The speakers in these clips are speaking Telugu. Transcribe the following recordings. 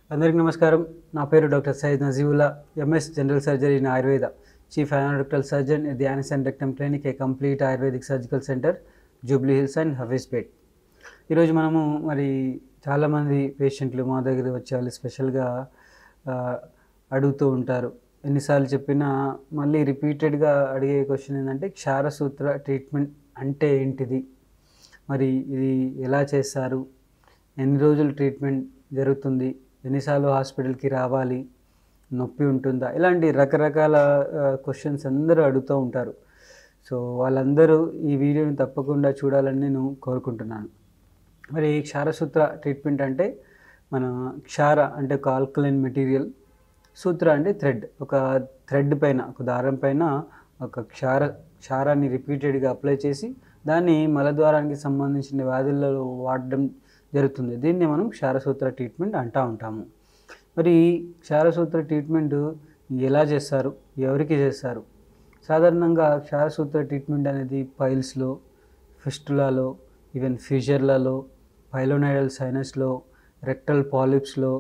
అందరికీ నమస్కారం నా పేరు doctor Syed Najeebullah MS general surgery in Ayurveda chief anorectal surgeon at the anus and rectum clinic a complete ayurvedic surgical centre Jubilee Hills and Hafeezpet ఈరోజు మనము మరి చాలామంది పేషెంట్లు మా దగ్గర వచ్చే వాళ్ళు స్పెషల్గా ఆ, అడుగుతూ ఉంటారు ఎన్నిసార్లు చెప్పినా మళ్ళీ రిపీటెడ్గా అడిగే క్వశ్చన్ ఏంటంటే క్షారసూత్ర ట్రీట్మెంట్ అంటే ఏంటిది మరి ఇది ఎలా చేస్తారు ఎన్ని రోజులు ట్రీట్మెంట్ జరుగుతుంది ఎన్నిసార్లు హాస్పిటల్కి రావాలి నొప్పి ఉంటుందా ఇలాంటి రకరకాల క్వశ్చన్స్ అందరూ అడుగుతూ ఉంటారు సో వాళ్ళందరూ ఈ వీడియోని తప్పకుండా చూడాలని నేను కోరుకుంటున్నాను మరి ఈ క్షారసూత్ర ట్రీట్మెంట్ అంటే మన క్షార అంటే ఒక ఆల్కలైన్ మెటీరియల్ సూత్ర అంటే థ్రెడ్ ఒక థ్రెడ్ పైన ఒక దారం పైన ఒక క్షార క్షారాన్ని రిపీటెడ్గా అప్లై చేసి దాన్ని మలద్వారానికి సంబంధించిన వ్యాధులలో వాడడం జరుగుతుంది దీన్ని మనం క్షారసూత్ర ట్రీట్మెంట్ అంటూ ఉంటాము మరి ఈ క్షారసూత్ర ట్రీట్మెంట్ ఎలా చేస్తారు ఎవరికి చేస్తారు సాధారణంగా క్షారసూత్ర ట్రీట్మెంట్ అనేది పైల్స్లో ఫిస్టులాలో ఈవెన్ ఫిషర్లలో పైలోనైడల్ సైనస్లో రెక్టల్ పాలిప్స్లో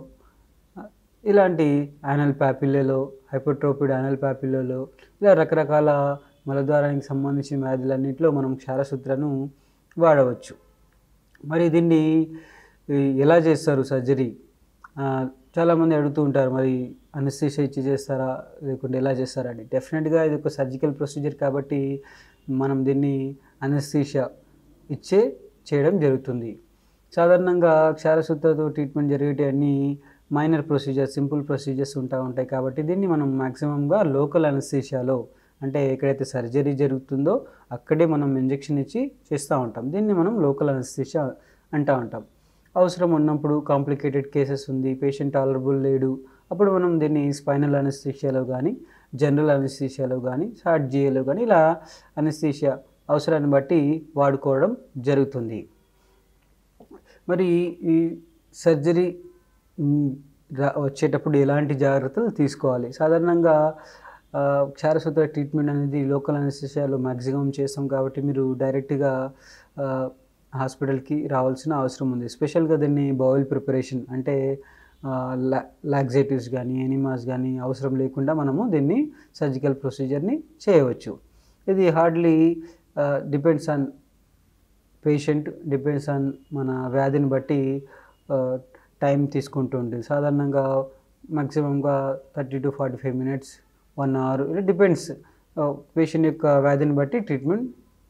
ఇలాంటి యానల్ ప్యాపిల్లలో హైపోట్రోపిడ్ యానల్ ప్యాపిల్లలో ఇలా రకరకాల మలద్వారానికి సంబంధించిన వ్యాధులన్నింటిలో మనం క్షారసూత్రను వాడవచ్చు మరి దీన్ని ఈ, ఎలా చేస్తారు సర్జరీ ఆ, చాలామంది అడుగుతూ ఉంటారు మరి అనస్థీషియా ఇచ్చి చేస్తారా లేకుంటే ఎలా చేస్తారా అని డెఫినెట్గా ఇది ఒక సర్జికల్ ప్రొసీజర్ కాబట్టి మనం దీన్ని అనస్థీషియా ఇచ్చే చేయడం జరుగుతుంది సాధారణంగా క్షారసూత్రతో ట్రీట్మెంట్ జరిగేటి అన్ని మైనర్ ప్రొసీజర్స్ సింపుల్ ప్రొసీజర్స్ ఉంటా ఉంటాయి కాబట్టి దీన్ని మనం మ్యాక్సిమంగా లోకల్ అనస్థీషియాలో అంటే ఎక్కడైతే సర్జరీ జరుగుతుందో అక్కడే మనం ఇంజెక్షన్ ఇచ్చి చేస్తూ ఉంటాం దీన్ని మనం లోకల్ అనస్థీషియా అంటూ ఉంటాం అవసరం ఉన్నప్పుడు కాంప్లికేటెడ్ కేసెస్ ఉంది పేషెంట్ టాలరబుల్ లేడు అప్పుడు మనం దీన్ని స్పైనల్ అనస్థీషియాలో కానీ జనరల్ అనస్థీషియాలో కానీ షార్ట్ జిఏలో కానీ ఇలా అనస్థీషియా అవసరాన్ని బట్టి వాడుకోవడం జరుగుతుంది మరి ఈ సర్జరీ మ్, రా- వచ్చేటప్పుడు ఎలాంటి జాగ్రత్తలు తీసుకోవాలి సాధారణంగా ఆ, క్షారసూత్ర ట్రీట్మెంట్ అనేది లోకల్ అనస్థిషియాలో మ్యాక్సిమం చేస్తాం కాబట్టి మీరు డైరెక్ట్గా ఆ, హాస్పిటల్కి రావాల్సిన అవసరం ఉంది స్పెషల్గా దీన్ని బౌల్ ప్రిపరేషన్ అంటే లాక్సేటివ్స్ కానీ ఎనిమాస్ కానీ అవసరం లేకుండా మనము దీన్ని సర్జికల్ ప్రొసీజర్ని చేయవచ్చు ఇది hardly depends on patient depends on మన వ్యాధిని బట్టి టైం తీసుకుంటూ ఉంటుంది సాధారణంగా మ్యాక్సిమంగా thirty to forty five minutes one hour ఇలా డిపెండ్స్ పేషెంట్ యొక్క వ్యాధిని బట్టి ట్రీట్మెంట్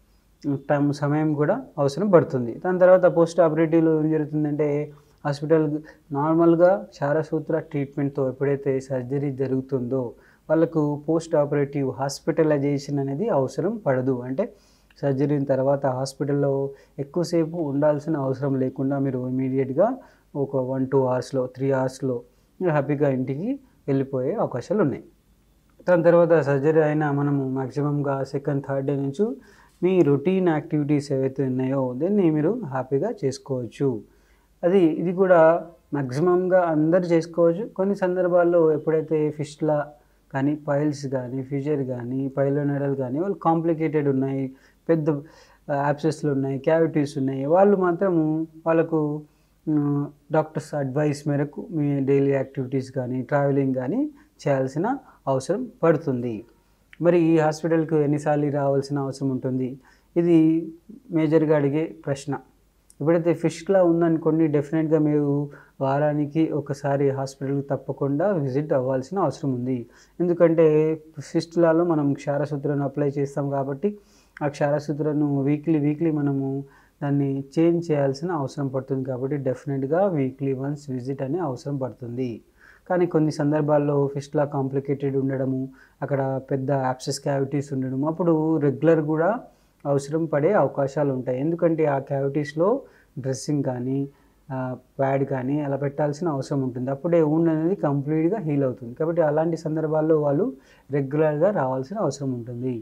టైం సమయం కూడా అవసరం పడుతుంది దాని తర్వాత పోస్ట్ ఆపరేటివ్లో ఏం జరుగుతుందంటే హాస్పిటల్ నార్మల్గా క్షారసూత్ర ట్రీట్మెంట్తో ఎప్పుడైతే సర్జరీ జరుగుతుందో వాళ్ళకు పోస్ట్ ఆపరేటివ్ హాస్పిటలైజేషన్ అనేది అవసరం పడదు అంటే సర్జరీ తర్వాత హాస్పిటల్లో ఎక్కువసేపు ఉండాల్సిన అవసరం లేకుండా మీరు ఇమీడియట్గా ఒక వన్ టూ అవర్స్లో త్రీ అవర్స్లో మీరు హ్యాపీగా ఇంటికి వెళ్ళిపోయే అవకాశాలు ఉన్నాయి దాని తర్వాత సర్జరీ అయినా మనము మ్యాక్సిమంగా సెకండ్ థర్డ్ డే నుంచి మీ రొటీన్ యాక్టివిటీస్ ఏవైతే ఉన్నాయో దీన్ని మీరు హ్యాపీగా చేసుకోవచ్చు అది ఇది కూడా మ్యాక్సిమంగా అందరు చేసుకోవచ్చు కొన్ని సందర్భాల్లో ఎప్పుడైతే ఫిష్లా కానీ పైల్స్ కానీ ఫిషర్ కానీ పైలోనెడల్ కానీ వాళ్ళు కాంప్లికేటెడ్ ఉన్నాయి పెద్ద యాప్సెస్లు ఉన్నాయి క్యావిటీస్ ఉన్నాయి వాళ్ళు మాత్రము వాళ్ళకు డాక్టర్స్ అడ్వైస్ మేరకు మీ డైలీ యాక్టివిటీస్ కానీ ట్రావెలింగ్ కానీ చేయాల్సిన అవసరం పడుతుంది మరి ఈ హాస్పిటల్కు ఎన్నిసార్లు రావాల్సిన అవసరం ఉంటుంది ఇది మేజర్గా అడిగే ప్రశ్న ఎప్పుడైతే ఫిష్లా ఉందనుకోండి డెఫినెట్గా మీరు వారానికి ఒకసారి హాస్పిటల్కి తప్పకుండా విజిట్ అవ్వాల్సిన అవసరం ఉంది ఎందుకంటే ఫిస్టులాలో మనం క్షారసూత్రాన్ని అప్లై చేస్తాం కాబట్టి ఆ క్షారసూత్రను వీక్లీ వీక్లీ మనము దాన్ని చేంజ్ చేయాల్సిన అవసరం పడుతుంది కాబట్టి డెఫినెట్గా వీక్లీ వన్స్ విజిట్ అనే అవసరం పడుతుంది కానీ కొన్ని సందర్భాల్లో ఫిస్ట్లా కాంప్లికేటెడ్ ఉండడము అక్కడ పెద్ద యాప్సెస్ క్యావిటీస్ ఉండడం అప్పుడు రెగ్యులర్ కూడా అవసరం పడే అవకాశాలు ఉంటాయి ఎందుకంటే ఆ క్యావిటీస్లో డ్రెస్సింగ్ కానీ ప్యాడ్ కానీ అలా పెట్టాల్సిన అవసరం ఉంటుంది అప్పుడే ఊండ్ అనేది కంప్లీట్గా హీల్ అవుతుంది కాబట్టి అలాంటి సందర్భాల్లో వాళ్ళు రెగ్యులర్గా రావాల్సిన అవసరం ఉంటుంది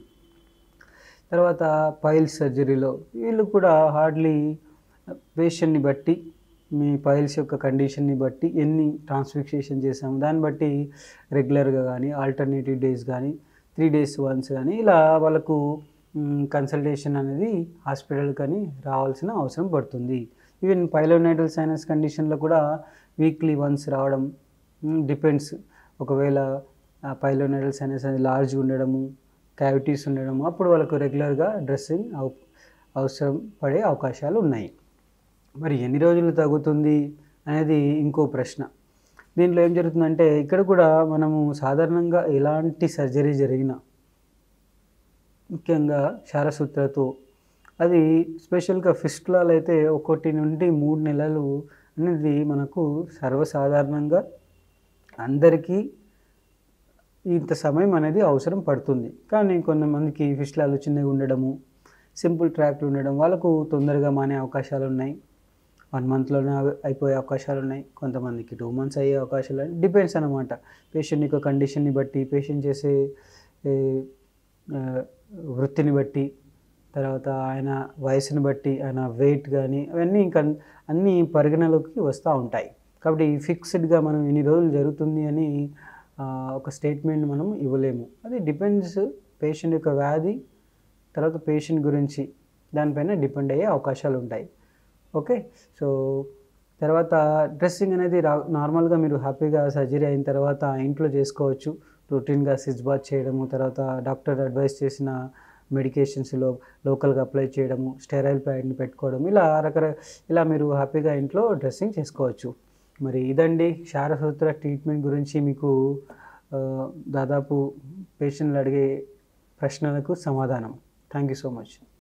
తర్వాత పైల్స్ సర్జరీలో వీళ్ళు కూడా హార్డ్లీ పేషెంట్ని బట్టి మీ పైల్స్ యొక్క కండిషన్ని బట్టి ఎన్ని ట్రాన్స్ఫిక్సేషన్ చేసాము దాన్ని బట్టి రెగ్యులర్గా కానీ ఆల్టర్నేటివ్ డేస్ కానీ త్రీ డేస్ వన్స్ కానీ ఇలా వాళ్ళకు కన్సల్టేషన్ అనేది హాస్పిటల్ కానీ రావాల్సిన అవసరం పడుతుంది ఈవెన్ పైలోనైటల్ సైనస్ కండిషన్లో కూడా వీక్లీ వన్స్ రావడం డిపెండ్స్ ఒకవేళ పైలోనెడల్స్ అనేసి అది లార్జ్గా ఉండడము క్యావిటీస్ ఉండడము అప్పుడు వాళ్ళకు రెగ్యులర్గా డ్రెస్సింగ్ అవ అవసరం పడే అవకాశాలు ఉన్నాయి మరి ఎన్ని రోజులు తగ్గుతుంది అనేది ఇంకో ప్రశ్న దీంట్లో ఏం జరుగుతుందంటే ఇక్కడ కూడా మనము సాధారణంగా ఎలాంటి సర్జరీ జరిగినా ముఖ్యంగా శారసూత్రతో అది స్పెషల్గా ఫిస్టులాలు అయితే ఒకటి నుండి మూడు నెలలు అనేది మనకు సర్వసాధారణంగా అందరికీ ఇంత సమయం అనేది అవసరం పడుతుంది కానీ కొంతమందికి ఫిస్టులాలు చిన్నగా ఉండడము సింపుల్ ట్రాక్లు ఉండడం వాళ్ళకు తొందరగా మానే అవకాశాలు ఉన్నాయి వన్ మంత్లోనే అయిపోయే అవకాశాలు ఉన్నాయి కొంతమందికి టూ మంత్స్ అయ్యే అవకాశాలు ఉన్నాయి డిపెండ్స్ అనమాట పేషెంట్ యొక్క కండిషన్ని బట్టి పేషెంట్ చేసే ఏ, ఆ, వృత్తిని బట్టి తర్వాత ఆయన వయసుని బట్టి ఆయన వెయిట్ కానీ అవన్నీ ఇంకా అన్నీ పరిగణలోకి వస్తూ ఉంటాయి కాబట్టి ఫిక్స్డ్గా మనం ఎన్ని రోజులు జరుగుతుంది అని ఆ, ఒక స్టేట్మెంట్ మనం ఇవ్వలేము అది డిపెండ్స్ పేషెంట్ యొక్క వ్యాధి తర్వాత పేషెంట్ గురించి దానిపైన డిపెండ్ అయ్యే అవకాశాలు ఉంటాయి ఓకే సో తర్వాత డ్రెస్సింగ్ అనేది రా నార్మల్గా మీరు హ్యాపీగా సర్జరీ అయిన తర్వాత ఇంట్లో చేసుకోవచ్చు రొటీన్గా సిజ్ బాత్ చేయడము తర్వాత డాక్టర్ అడ్వైస్ చేసిన మెడికేషన్స్లో లోకల్గా అప్లై చేయడము స్టెరైల్ ప్యాడ్ని పెట్టుకోవడం ఇలా రకరకాల ఇలా మీరు హ్యాపీగా ఇంట్లో డ్రెస్సింగ్ చేసుకోవచ్చు మరి ఇదండి శారసూత్ర ట్రీట్మెంట్ గురించి మీకు ఆ, దాదాపు పేషెంట్లు అడిగే ప్రశ్నలకు సమాధానం థ్యాంక్ యూ సో మచ్